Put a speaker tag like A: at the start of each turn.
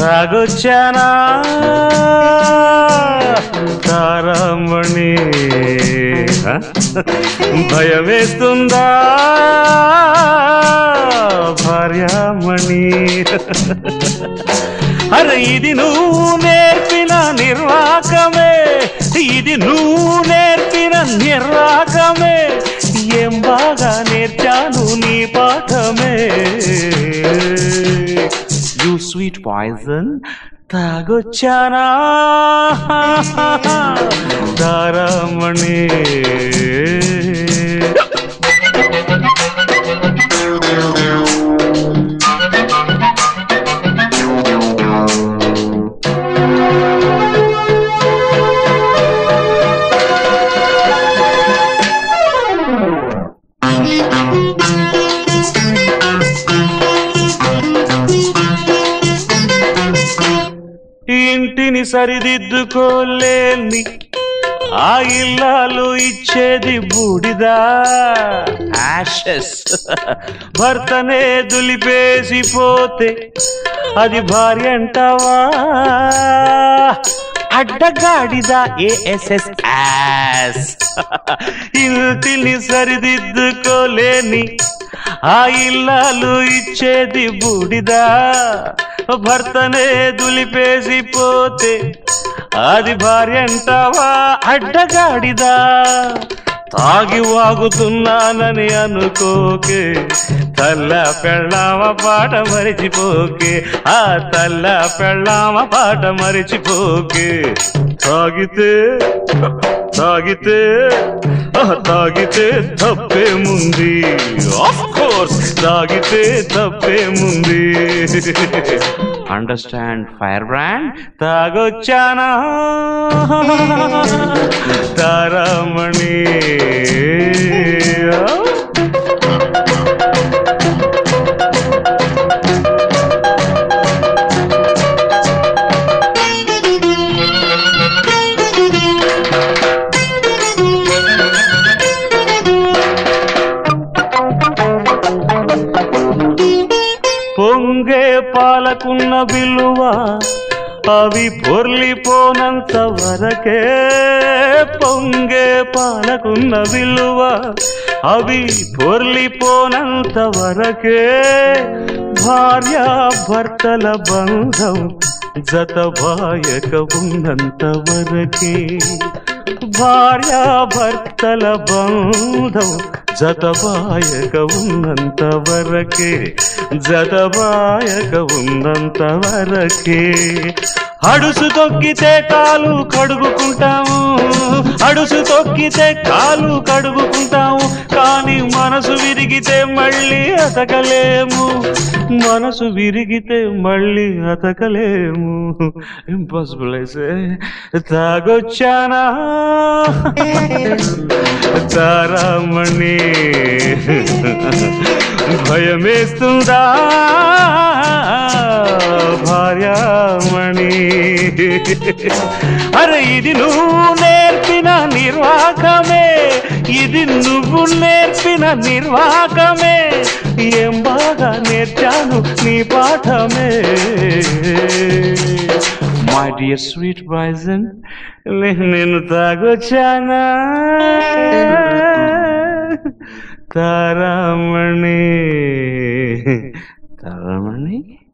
A: తాగొచ్చానా తారమణి హ? భయమేస్తుందా భార్యామణి అరే ఇది నువ్వు నేర్పిన నిర్వాకమే ఇది నువ్వు నేర్పిన నిర్వాకమే ఏం బాగా నేర్చాను నీ పాఠమే యూ స్వీట్ పాయిజన్ తాగొచ్చానా తారమణి ఇంటిని సరిదిద్దుకోలేని ఆ ఇల్లాలు ఇచ్చేది బూడిదా యాషెస్ భర్తనే దులిపేసిపోతే అది భార్య అంటావా అడ్డగాడిదా ఏఎస్ఎస్ యాస్ ఇంటిని సరిదిద్దుకోలేని ఆ ఇల్లాలు ఇచ్చేది బూడిదా భర్తనే దులిపేసిపోతే అది భార్య అంటావా అడ్డగాడిదా తాగి వాగుతున్నానని అనుకోకే తల్ల పెళ్ళామ పాట మరిచిపోకే ఆ తల్ల పెళ్ళామ పాట మరిచిపోకే తాగితే తాగితే ఆ, తాగితే తప్పేముంది ఆఫ్ కోర్స్ తాగితే తప్పేముంది అండర్స్టాండ్ ఫైర్ బ్రాండ్ తాగొచ్చానా తారమణి పొంగే పాలకున్న విలువ అవి పొర్లిపోనంత వరకే పొంగే పాలకున్న విలువ అవి పొర్లిపోనంత వరకే భార్య భర్తల బంధం జతబాయక ఉన్నంత వరకే భార్య భర్తల బంధం జతబాయక ఉన్నంత వరకే జతబాయక ఉన్నంత వరకే అడుసు తొక్కితే కాలు కడుగుకుంటాము అడుసు తొక్కితే కాలు కడుగుకుంటాము కానీ మనసు విరిగితే మళ్ళీ అతకలేము మనసు విరిగితే మళ్ళీ అతకలేము ఇంపాసిబుల్ అయితే తాగొచ్చానా తారామణి భయమేస్తుందా భార్యామణి అరే ఇది నువ్వు నేర్పిన నిర్వాకమే ఇది నువ్వు నేర్పిన నిర్వాకమే ఏం బాగా నేర్చాను నీ పాఠమే మై డియర్ స్వీట్ బాయ్జన్ నేను తాగొచ్చానా తారామణి తారామణి